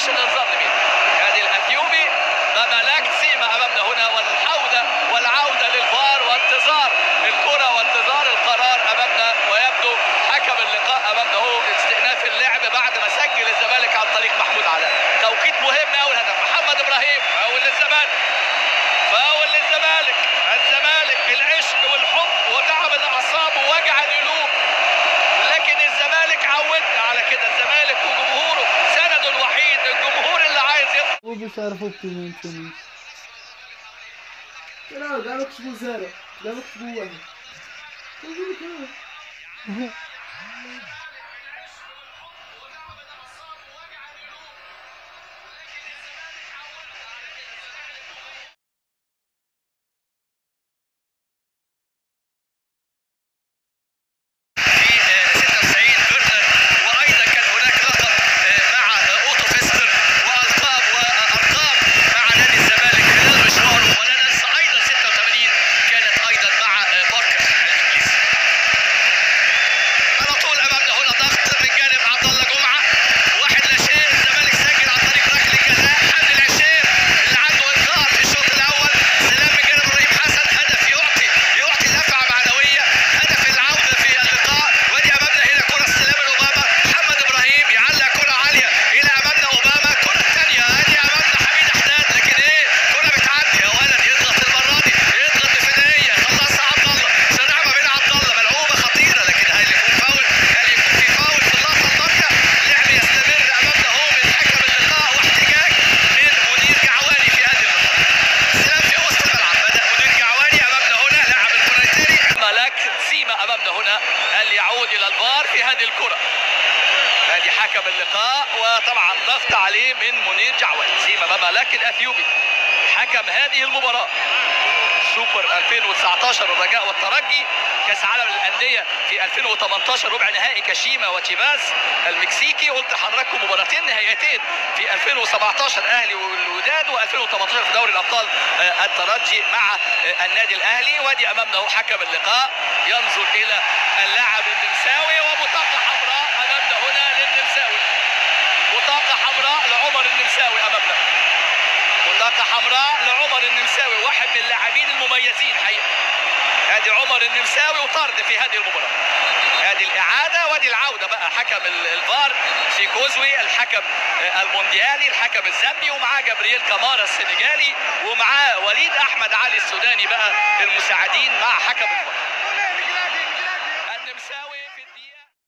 بلاش الانذار لمين هذه الاثيوبي مملكه سيما امامنا هنا والحوده والعوده للفار وانتظار الكره وانتظار القرار امامنا ويبدو حكم اللقاء امامنا هو استئناف اللعب بعد ما سجل الزمالك عن طريق محمود علاء توقيت مهم قوي الهدف محمد ابراهيم فاول للزمالك فاول للزمالك الزمالك العشق والحب وتعب الاعصاب ووجع القلوب لكن الزمالك عودنا على كده الزمالك وجمهوره سنده الوحيد الجمهور اللي عايز يطلع O bicho optimamente. Não, dava que tipo zero. Dava que tipo um. Tô brincando. في 96 فيرنر وايضا كان هناك لقب مع اوتو فيستر والقاب وارقام مع نادي الزمالك خلال مشواره ولا ننسى ايضا 86 كانت ايضا مع باركر الانجليزي على طول امامنا هنا ضغط من جانب عبد الله جمعه واحد لا شيء الزمالك سجل عن طريق ركله جزاء حمد العشير اللي عنده انذار في الشوط الاول سلام من جانب ابراهيم حسن هدف يعطي يعطي دفعه معنويه هدف العوده في اللقاء ودي امامنا هنا كره استلام الاوباما محمد ابراهيم يعلق كره عاليه الى امامنا اوباما الكره الثانيه ادي امامنا حميد احداد لكن ايه كره بتعدي يا ولد يضغط المره دي يضغط بفدائيه خلصها عبد الله صراع ما بين عبد الله ملعوبه خطيره لكن هل يكون فاول هل يكون في فاول في اللحظه الباقيه اللعب يستمر امامنا هو من حكم اللقاء واحتجاج من مدير جعواني في هذه اللقاء سلام في وسط الملعب بدا مدير جعواني امامنا هنا لاعب الكره الثاني ملاك سيما امامنا هنا هل يعود الى الفار في هذه الكره ادي حكم اللقاء وطبعا ضغط عليه من منير جعواني سيما مملك الاثيوبي حكم هذه المباراه سوبر 2019 الرجاء والترجي كاس عالم للانديه في 2018 ربع نهائي كاشيما وتشيفاز المكسيكي قلت لحضراتكم مباراتين نهائيتين في 2017 اهلي والوداد و2018 في دوري الابطال آه، الترجي مع آه، النادي الاهلي وادي امامنا هو حكم اللقاء ينظر الى اللاعب النمساوي وبطاقه حمراء امامنا هنا للنمساوي بطاقه حمراء لعمر النمساوي امامنا بطاقة حمراء لعمر النمساوي واحد من اللاعبين المميزين حقيقة ادي عمر النمساوي وطرد في هذه المباراة ادي الاعادة وادي العودة بقى حكم ال- الفار في كوزوي الحكم آه، المونديالي الحكم الزامبي ومعاه جبريل كمارا السنغالي ومعاه وليد احمد علي السوداني بقى المساعدين مع حكم الفار